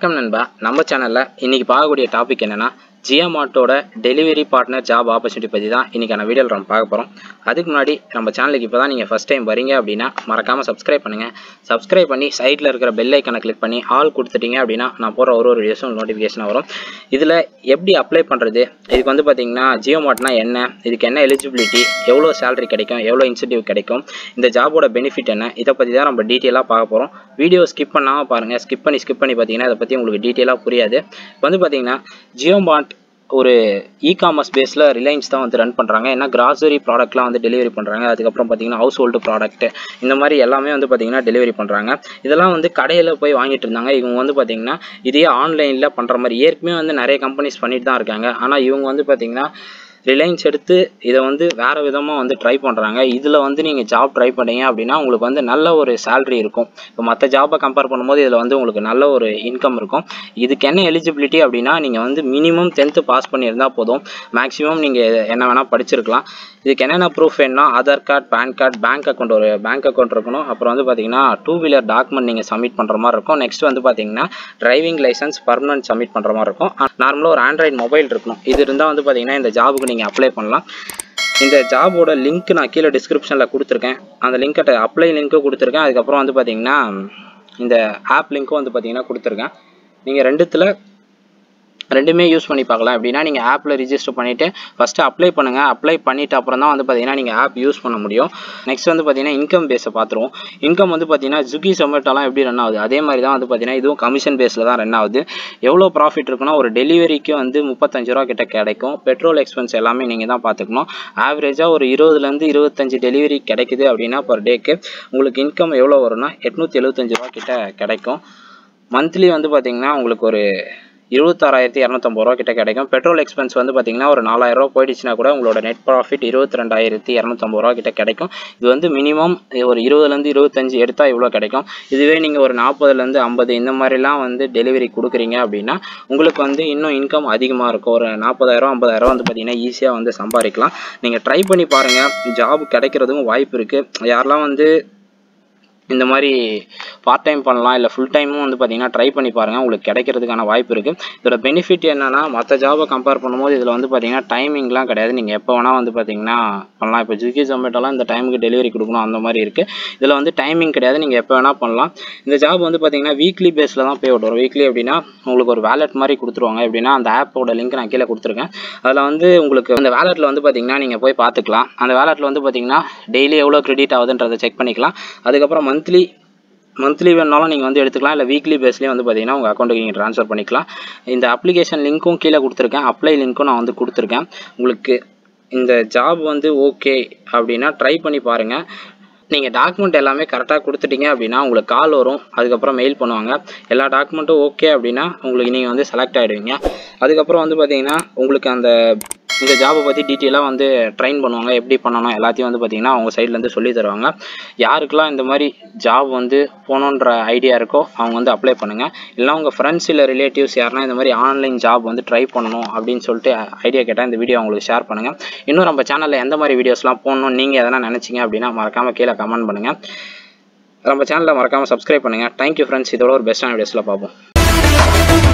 வணக்கம் நண்பா நம்ம சேனலில் இன்றைக்கி பார்க்கக்கூடிய டாபிக் என்னென்னா ஜியோமார்ட்டோட டெலிவரி பார்ட்னர் ஜாப் ஆப்பர்ச்சுனிட்டி பற்றி தான் இன்றைக்கான வீடியோவில் நம்ம பார்க்க போகிறோம் அதுக்கு முன்னாடி நம்ம சேனலுக்கு இப்போ தான் நீங்கள் ஃபஸ்ட் டைம் வரீங்க அப்படின்னா மறக்காமல் சப்ஸ்கிரைப் பண்ணுங்கள் சப்ஸ்கிரைப் பண்ணி சைடில் இருக்கிற பெல் ஐக்கனை கிளிக் பண்ணி ஆல் கொடுத்துட்டீங்க அப்படின்னா நான் போகிற ஒரு ஒரு வீடியோஸும் நோட்டிஃபிகேஷன் வரும் இதில் எப்படி அப்ளை பண்ணுறது இதுக்கு வந்து பார்த்தீங்கன்னா ஜியோமார்ட்னா என்ன இதுக்கு என்ன எலிஜிபிலிட்டி எவ்வளோ சேலரி கிடைக்கும் எவ்வளோ இன்சென்டிவ் கிடைக்கும் இந்த ஜாபோட பெனிஃபிட் என்ன இதை பற்றி தான் நம்ம டீட்டெயிலாக பார்க்க போகிறோம் வீடியோ ஸ்கிப் பண்ணாமல் பாருங்கள் ஸ்கிப் பண்ணி ஸ்கிப் பண்ணி பார்த்தீங்கன்னா இதை பற்றி உங்களுக்கு டீட்டெயிலாக புரியாது இப்போ வந்து பார்த்தீங்கன்னா ஜியோமார்ட் ஒரு இ காமர்ஸ் பேஸில் ரிலையன்ஸ் தான் வந்து ரன் பண்ணுறாங்க ஏன்னா கிராசரி ப்ராடக்ட்லாம் வந்து டெலிவரி பண்ணுறாங்க அதுக்கப்புறம் பார்த்தீங்கன்னா ஹவுஸ் ஹோல்டு ப்ராடக்ட் இந்த மாதிரி எல்லாமே வந்து பார்த்தீங்கன்னா டெலிவரி பண்ணுறாங்க இதெல்லாம் வந்து கடையில் போய் வாங்கிட்டு இருந்தாங்க இவங்க வந்து பார்த்தீங்கன்னா இதே ஆன்லைனில் பண்ணுற மாதிரி ஏற்கனவே வந்து நிறைய கம்பெனிஸ் பண்ணிட்டு தான் இருக்காங்க ஆனால் இவங்க வந்து பார்த்தீங்கன்னா ரிலையன்ஸ் எடுத்து இதை வந்து வேறு விதமாக வந்து ட்ரை பண்ணுறாங்க இதில் வந்து நீங்கள் ஜாப் ட்ரை பண்ணீங்க அப்படின்னா உங்களுக்கு வந்து நல்ல ஒரு சேலரி இருக்கும் இப்போ மற்ற ஜாப்பை கம்பேர் பண்ணும்போது இதில் வந்து உங்களுக்கு நல்ல ஒரு இன்கம் இருக்கும் இதுக்கு என்ன எலிஜிபிலிட்டி அப்படின்னா நீங்கள் வந்து மினிமம் டென்த்து பாஸ் பண்ணியிருந்தால் போதும் மேக்ஸிமம் நீங்கள் என்ன வேணால் படிச்சிருக்கலாம் இதுக்கு என்னென்ன ப்ரூஃப் வேணும்னா Aadhaar card PAN card bank account ஒரு பேங்க் அக்கௌண்ட் இருக்கணும் அப்புறம் வந்து பார்த்தீங்கன்னா டூ வீலர் டாக்குமெண்ட் நீங்கள் சப்மிட் பண்ணுற மாதிரி இருக்கும் நெக்ஸ்ட் வந்து பார்த்தீங்கன்னா டிரைவிங் லைசன்ஸ் பர்மனன்ட் சப்மிட் பண்ணுற மாதிரி இருக்கும் நார்மலாக ஒரு ஆண்ட்ராய்டு மொபைல் இருக்கணும் இது இருந்தால் வந்து பார்த்தீங்கன்னா இந்த ஜாபுக்கு நீங்கள் அப்ளை பண்ணலாம் இந்த ஜாபோட லிங்க் நான் கீழே டிஸ்கிரிப்ஷனில் கொடுத்துருக்கேன் அந்த லிங்க்கை அப்ளை லிங்க்கும் கொடுத்துருக்கேன் அதுக்கப்புறம் வந்து பார்த்தீங்கன்னா இந்த ஆப் லிங்க்கும் வந்து பார்த்தீங்கன்னா கொடுத்துருக்கேன் நீங்கள் ரெண்டுத்தில் ரெண்டுமே யூஸ் பண்ணி பார்க்கலாம் அப்படின்னா நீங்கள் ஆப்பில் ரிஜிஸ்டர் பண்ணிவிட்டு ஃபஸ்ட்டு அப்ளை பண்ணுங்கள் அப்ளை பண்ணிவிட்டு அப்புறம் தான் வந்து பார்த்தீங்கன்னா நீங்கள் ஆப் யூஸ் பண்ண முடியும் நெக்ஸ்ட் வந்து பார்த்தீங்கன்னா இன்கம் பேஸை பார்த்துருவோம் இன்கம் வந்து பார்த்தீங்கன்னா ஸ்விக்கி சொமேட்டோலாம் எப்படி ரன் ஆகுது அதே மாதிரி தான் வந்து பார்த்தீங்கன்னா இதுவும் கமிஷன் பேஸில் தான் ரன் ஆகுது எவ்வளோ ப்ராஃபிட் இருக்குன்னா ஒரு டெலிவரிக்கு வந்து முப்பத்தஞ்சு ரூபா கிட்ட கிடைக்கும் பெட்ரோல் எக்ஸ்பென்ஸ் எல்லாமே நீங்கள் தான் பார்த்துக்கணும் ஆவரேஜாக ஒரு இருபதுலேருந்து இருபத்தஞ்சு டெலிவரி கிடைக்குது அப்படின்னா பர் டேக்கு உங்களுக்கு இன்கம் எவ்வளோ வரும்னா எட்நூற்றி எழுபத்தஞ்சு ரூபா கிட்ட கிடைக்கும் மந்த்லி வந்து பார்த்தீங்கன்னா உங்களுக்கு ஒரு இருபத்தாறாயிரத்தி இரநூத்தம்பது ரூபா கிட்ட கிடைக்கும் பெட்ரோல் எக்ஸ்பென்ஸ் வந்து பார்த்தீங்கன்னா ஒரு நாலாயிரரூவா போயிடுச்சுன்னா கூட உங்களோட நெட் ப்ராஃபிட் இருபத்தி ரெண்டாயிரத்தி இரநூத்தம்பது ரூபா கிட்ட கிடைக்கும் இது வந்து மினிமம் ஒரு இருபதுலேருந்து இருபத்தஞ்சு எடுத்தால் இவ்வளோ கிடைக்கும் இதுவே நீங்கள் ஒரு நாற்பதுலேருந்து ஐம்பது இந்த மாதிரிலாம் வந்து டெலிவரி கொடுக்குறீங்க அப்படின்னா உங்களுக்கு வந்து இன்னும் இன்கம் அதிகமாக இருக்கும் ஒரு நாற்பதாயிரம் ஐம்பதாயிரம் வந்து பார்த்தீங்கன்னா ஈஸியாக வந்து சம்பாதிக்கலாம் நீங்கள் ட்ரை பண்ணி பாருங்கள் ஜாப் கிடைக்கிறதுக்கும் வாய்ப்பு இருக்குது யாரெல்லாம் வந்து இந்த மாதிரி பார்ட் டைம் பண்ணலாம் இல்லை ஃபுல் டைமும் வந்து பார்த்தீங்கன்னா ட்ரை பண்ணி பாருங்கள் உங்களுக்கு கிடைக்கிறதுக்கான வாய்ப்பு இருக்குது இதோட பெனிஃபிட் என்னென்னா மற்ற ஜாபை கம்பேர் பண்ணும்போது இதில் வந்து பார்த்தீங்கன்னா டைமிங்லாம் கிடையாது நீங்கள் எப்போ வேணால் வந்து பார்த்தீங்கன்னா பண்ணலாம் இப்போ ஸ்விக்கி ஜொமேட்டோலாம் இந்த டைமுக்கு டெலிவரி கொடுக்கணும் அந்த மாதிரி இருக்குது இதில் வந்து டைமிங் கிடையாது நீங்கள் எப்போ வேணால் பண்ணலாம் இந்த ஜாப் வந்து பார்த்தீங்கன்னா வீக்லி பேஸில் தான் பே அவுட் வரும் வீக்லி அப்படின்னா உங்களுக்கு ஒரு வேலெட் மாதிரி கொடுத்துருவாங்க எப்படின்னா அந்த ஆப்போட லிங்க் நான் கீழே கொடுத்துருக்கேன் அதில் வந்து உங்களுக்கு அந்த வேலெட்டில் வந்து பார்த்தீங்கன்னா நீங்கள் போய் பார்த்துக்கலாம் அந்த வேலெட்டில் வந்து பார்த்தீங்கன்னா டெய்லி எவ்வளோ கிரெடிட் ஆகுதுன்றதை செக் பண்ணிக்கலாம் அதுக்கப்புறம் மந்த்லி மந்த்லி வேணாலும் நீங்கள் வந்து எடுத்துக்கலாம் இல்லை வீக்லி பேஸ்லேயே வந்து பார்த்தீங்கன்னா உங்கள் அக்கௌண்ட்டுக்கு நீங்கள் ட்ரான்ஸ்ஃபர் பண்ணிக்கலாம் இந்த அப்ளிகேஷன் லிங்க்கும் கீழே கொடுத்துருக்கேன் அப்ளை லிங்க்கும் நான் வந்து கொடுத்துருக்கேன் உங்களுக்கு இந்த ஜாப் வந்து ஓகே அப்படின்னா ட்ரை பண்ணி பாருங்கள் நீங்கள் டாக்குமெண்ட் எல்லாமே கரெக்டாக கொடுத்துட்டீங்க அப்படின்னா உங்களுக்கு கால் வரும் அதுக்கப்புறம் மெயில் பண்ணுவாங்க எல்லா டாக்குமெண்ட்டும் ஓகே அப்படின்னா உங்களுக்கு நீங்கள் வந்து செலக்ட் ஆகிடுவீங்க அதுக்கப்புறம் வந்து பார்த்தீங்கன்னா உங்களுக்கு அந்த இந்த ஜாபை பற்றி டீட்டெயிலாக வந்து ட்ரைன் பண்ணுவாங்க எப்படி பண்ணணும் எல்லாத்தையும் வந்து பார்த்திங்கன்னா அவங்க சைட்லேருந்து சொல்லி தருவாங்க யாருக்கெல்லாம் இந்த மாதிரி ஜாப் வந்து போகணுன்ற ஐடியா இருக்கோ அவங்க வந்து அப்ளை பண்ணுங்கள் இல்லைனா உங்கள் ஃப்ரெண்ட்ஸ் இல்லை ரிலேட்டிவ்ஸ் யாருனா இந்த மாதிரி ஆன்லைன் ஜாப் வந்து ட்ரை பண்ணணும் அப்படின்னு சொல்லிட்டு ஐடியா கேட்டால் இந்த வீடியோ அவங்களுக்கு ஷேர் பண்ணுங்கள் இன்னும் நம்ம சேனலில் எந்த மாதிரி வீடியோஸ்லாம் போடணும் நீங்கள் எதனா நினச்சிங்க அப்படின்னா மறக்காமல் கீழே கமெண்ட் பண்ணுங்கள் நம்ம சேனலை மறக்காமல் சப்ஸ்கிரைப் பண்ணுங்கள் தேங்க்யூ ஃப்ரெண்ட்ஸ் இதோட ஒரு பெஸ்ட்டான வீடியோஸில் பார்ப்போம்